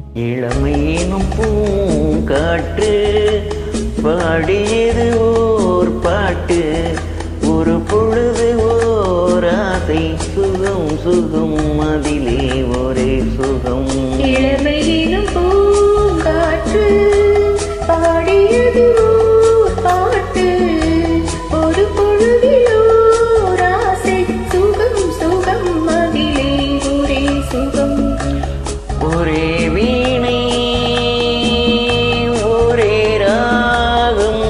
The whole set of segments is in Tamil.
இளமையினும் பூங்காற்று பாடியது ஓர் பாட்டு ஒரு பொழுது ஓர் ஆசை சுகம் சுகம் அதிலே ஒரே சுகம் இளமையிலும் பூங்காற்று பாடியது ஓர் பாட்டு ஒரு பொழுதிலோ ராசை சுகம் சுகம் அதிலே ஒரே சுகம் ஒரே வீணை ஒரே ராகம்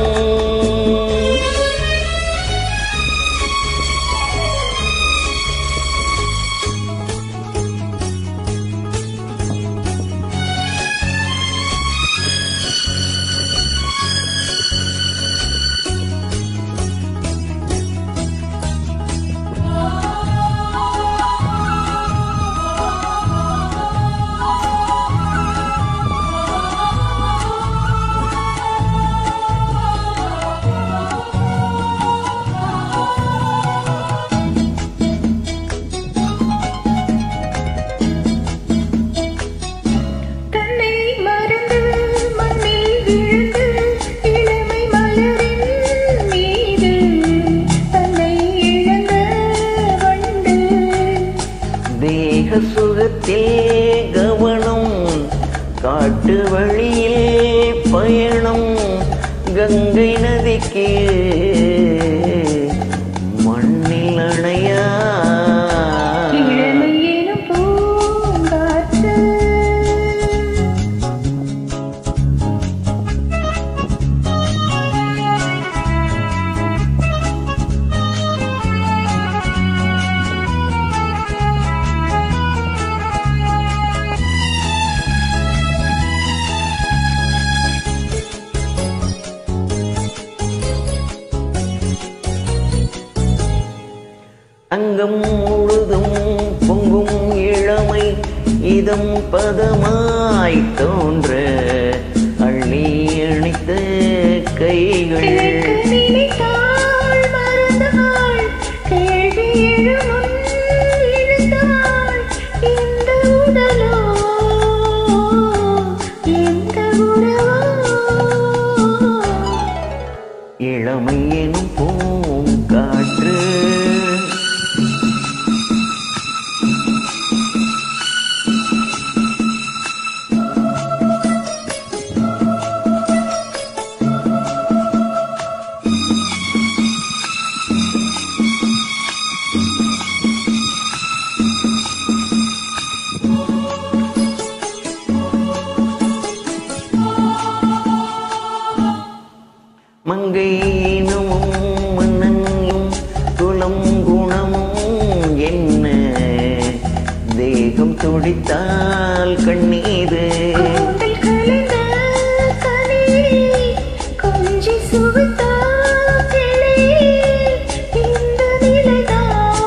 தன்னை மறந்து மண்ணில் விழுந்து இளமை மலரின் மீது தன்னை இழந்த வண்டு தேக சுகத்தில் கவனம் காட்டு வழியில் பயணம் கங்கை நதிக்கு மண்ணில் அணையா இளமை எனும் பூங்காற்று அங்கம் முழுதும் பொங்கும் இளமை இதம் பதமாய் தோன்ற அள்ளி அணைத்த கைகள் கேட்க நினைத்தாள் மறந்தாள் கேள்வி எழுமுன் இழுத்தாள் இந்த உடலோ எந்த உறவோ இளமை எனும் பூங்காற்று மங்கையினும் மன்னனும் குலம் குணமும் என்ன தேகம் துடித்தால் கண்ணீது கூந்தல் கலைந்த கனி, கொஞ்சி சுவைத்தாள் கிளி. இந்த நிலைதான்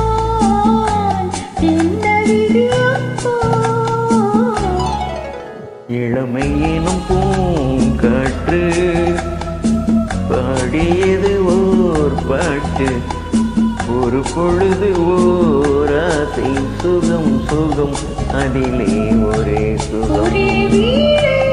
என்ன விதியோ? இளமை எனும் பூங்காற்று பாடியது ஓர் பாட்டு ஒரு பொழுது ஓர் ஆசை சுகம் சுகம் அதிலே ஒரே சுகம் ஒரே வீடு